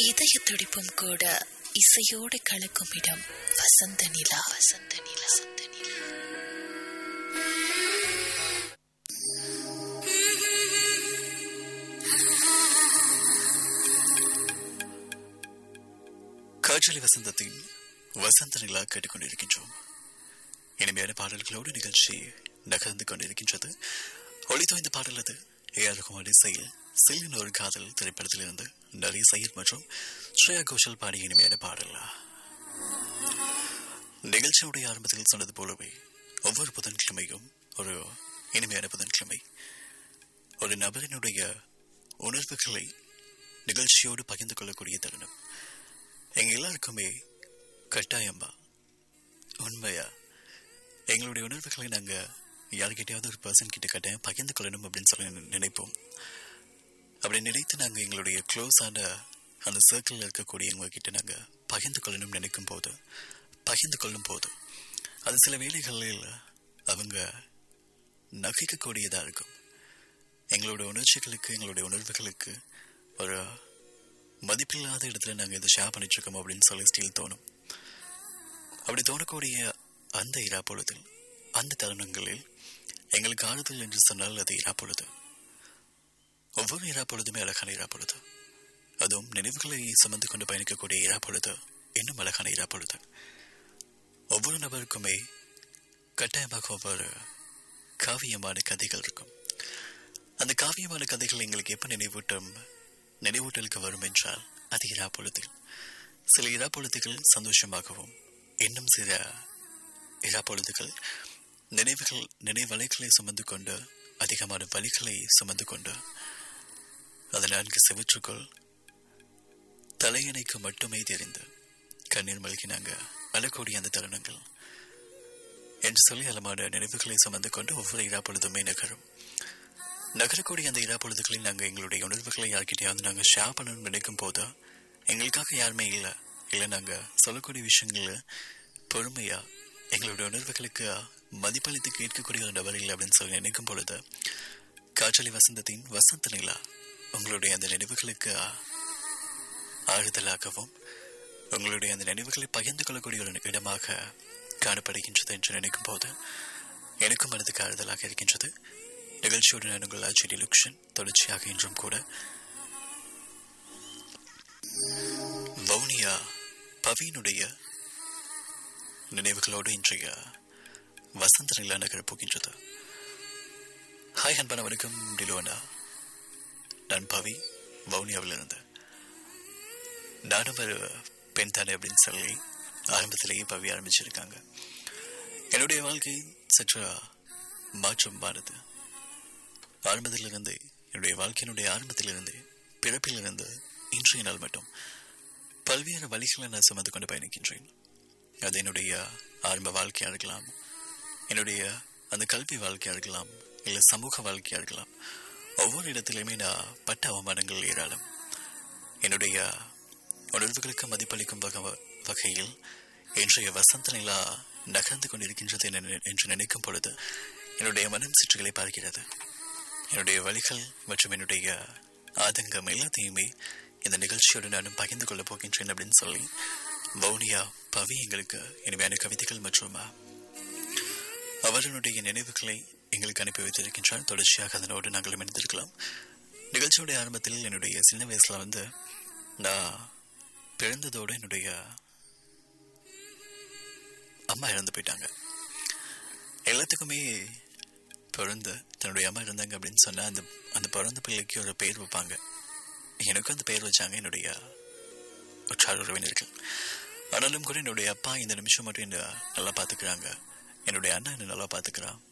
இதய துடிப்பும் கூட இசையோடு கலக்கும் இடம் வசந்த நிலா வசந்த நிலா வசந்த நிலா காற்றலி வசந்தத்தின் வசந்த நிலா கேட்டுக்கொண்டிருக்கின்றோம் இனிமையான பாடல்களோடு நிகழ்ச்சி நகர்ந்து கொண்டிருக்கின்றது ஒளித்தோ இந்த பாடல் அது ஏஆர் ரகுமான் இசையில் சில்லின் ஒரு காதல் திரைப்படத்திலிருந்து நரி சையத் மற்றும் ஸ்ரேயா கோஷல் பாடிய இனிமையான பாடல் நிகழ்ச்சியுடைய ஆரம்பத்தில் சொன்னது போலவே ஒவ்வொரு புதன்கிழமையும் ஒரு இனிமையான புதன்கிழமை ஒரு நபரினுடைய உணர்வுகளை நிகழ்ச்சியோடு பகிர்ந்து கொள்ளக்கூடிய தருணம் எங்க எல்லாருக்குமே கட்டாயமா உண்மையா எங்களுடைய உணர்வுகளை நாங்க யார்கிட்டயாவது ஒரு பர்சன் கிட்ட கட்டாயம் பகிர்ந்து கொள்ளணும் அப்படின்னு சொல்லி நினை- நினைப்போம் அப்படி நினைத்து நாங்க எங்களுடைய க்ளோஸான அந்த சர்க்கிளில் இருக்கக்கூடியவங்க கிட்ட நாங்க பகிர்ந்து கொள்ளணும்னு நினைக்கும் போது பகிர்ந்து கொள்ளும் போது அது சில வேளைகளில் அவங்க நகைக்கக்கூடியதா இருக்கும் எங்களுடைய உணர்ச்சிகளுக்கு எங்களுடைய உணர்வுகளுக்கு ஒரு மதிப்பில்லாத இடத்துல நாங்கள் இதை ஷேர் பண்ணிட்டு இருக்கோம் அப்படின்னு சொல்லி ஸ்டீல் தோணும் அப்படி தோணக்கூடிய அந்த இரா பொழுதில் அந்த தருணங்களில் எங்களுக்கு ஆறுதல் என்று சொன்னால் அது இரா பொழுது ஒவ்வொரு இரா பொழுதுமே அழகான இரா பொழுது அதுவும் நினைவுகளை சுமந்து கொண்டு பயணிக்கக்கூடிய இரா பொழுது இன்னும் அழகான இரா பொழுது ஒவ்வொரு நபருக்குமே கட்டாயமாக ஒவ்வொரு காவியமான கதைகள் இருக்கும் அந்த காவியமான கதைகள் எங்களுக்கு எப்ப நினைவூட்டும் நினைவூட்டலுக்கு வரும் என்றால் அது இரா பொழுதில் சில இரா பொழுதுகள் சந்தோஷமாகவும் இன்னும் சில இரா பொழுதுகள் நினைவுகள் நினைவலைகளை சுமந்து கொண்டு அதிகமான வலிகளை சுமந்து கொண்டு அது நான்கு செவற்றுக்குள் தலையணைக்கு மட்டுமே தெரிந்து கண்ணீர் மல்கினாங்க அழக்கூடிய அந்த தருணங்கள் என்று சொல்லி அலமான நினைவுகளை சுமந்து கொண்டு ஒவ்வொரு இரா பொழுதுமே நகரும் நகரக்கூடிய அந்த இரா பொழுதுகளில் நாங்கள் எங்களுடைய உணர்வுகளை யார்கிட்டயாவது நாங்கள் ஷேர் பண்ணணும்னு நினைக்கும் போது எங்களுக்காக யாருமே இல்லை இல்லை நாங்கள் சொல்லக்கூடிய விஷயங்கள பொறுமையா எங்களுடைய உணர்வுகளுக்கு மதிப்பளித்து கேட்கக்கூடிய ஒரு நபர் இல்லை அப்படின்னு சொல்லி நினைக்கும் பொழுது காற்றலி வசந்தத்தின் வசந்த நிலா உங்களுடைய அந்த நினைவுகளுக்கு ஆறுதலாகவும் உங்களுடைய அந்த நினைவுகளை பகிர்ந்து கொள்ளக்கூடிய ஒரு இடமாக காணப்படுகின்றது என்று நினைக்கும் போது எனக்கும் மனதுக்கு ஆறுதலாக இருக்கின்றது நிகழ்ச்சியோடு நான் உங்கள் ஆச்சரிய லுக்ஷன் தொடர்ச்சியாக இன்றும் கூட வவுனியா பவியினுடைய நினைவுகளோடு இன்றைய வசந்த நிலா நகரப் போகின்றது ஹாய் அன்பான வணக்கம் டிலுவனா நான் பவி வவுனியாவிலிருந்து நானும் ஒரு பெண் தானே அப்படின்னு சொல்லி ஆரம்பத்திலேயே பவி ஆரம்பிச்சிருக்காங்க என்னுடைய வாழ்க்கை சற்று மாற்றம் மாறுது ஆரம்பத்திலிருந்து என்னுடைய வாழ்க்கையினுடைய ஆரம்பத்திலிருந்து பிறப்பிலிருந்து இன்றைய நாள் மட்டும் பல்வேறு வழிகளை நான் சுமந்து கொண்டு பயணிக்கின்றேன் அது என்னுடைய ஆரம்ப வாழ்க்கையாக இருக்கலாம் என்னுடைய அந்த கல்வி வாழ்க்கையாக இருக்கலாம் இல்லை சமூக வாழ்க்கையாக இருக்கலாம் ஒவ்வொரு இடத்திலுமே நான் பட்ட அவமானங்கள் ஏராளம் என்னுடைய உணர்வுகளுக்கு மதிப்பளிக்கும் வக வகையில் இன்றைய வசந்த நிலா நகர்ந்து கொண்டிருக்கின்றது என- என்று நினைக்கும் பொழுது என்னுடைய மனம் சுற்றுகளை பார்க்கிறது என்னுடைய வழிகள் மற்றும் என்னுடைய ஆதங்கம் எல்லாத்தையுமே இந்த நிகழ்ச்சியோடு நானும் பகிர்ந்து கொள்ளப் போகின்றேன் அப்படின்னு சொல்லி வவுனியா பவி எங்களுக்கு இனிமையான கவிதைகள் மற்றும் அவர்களுடைய நினைவுகளை எங்களுக்கு அனுப்பி வைத்திருக்கின்றார் தொடர்ச்சியாக அதனோடு நாங்கள் இணைந்திருக்கலாம் நிகழ்ச்சியுடைய ஆரம்பத்தில் என்னுடைய சின்ன வயசுல வந்து நான் பிறந்ததோடு என்னுடைய அம்மா இறந்து போயிட்டாங்க எல்லாத்துக்குமே பிறந்து தன்னுடைய அம்மா இருந்தாங்க அப்படின்னு சொன்னா அந்த அந்த பிறந்த பிள்ளைக்கு ஒரு பெயர் வைப்பாங்க எனக்கும் அந்த பெயர் வச்சாங்க என்னுடைய உற்றார் உறவினர்கள் ஆனாலும் கூட என்னுடைய அப்பா இந்த நிமிஷம் மட்டும் என்ன நல்லா பார்த்துக்கிறாங்க என்னுடைய அண்ணா என்ன நல்லா பார்த்துக்கிறான்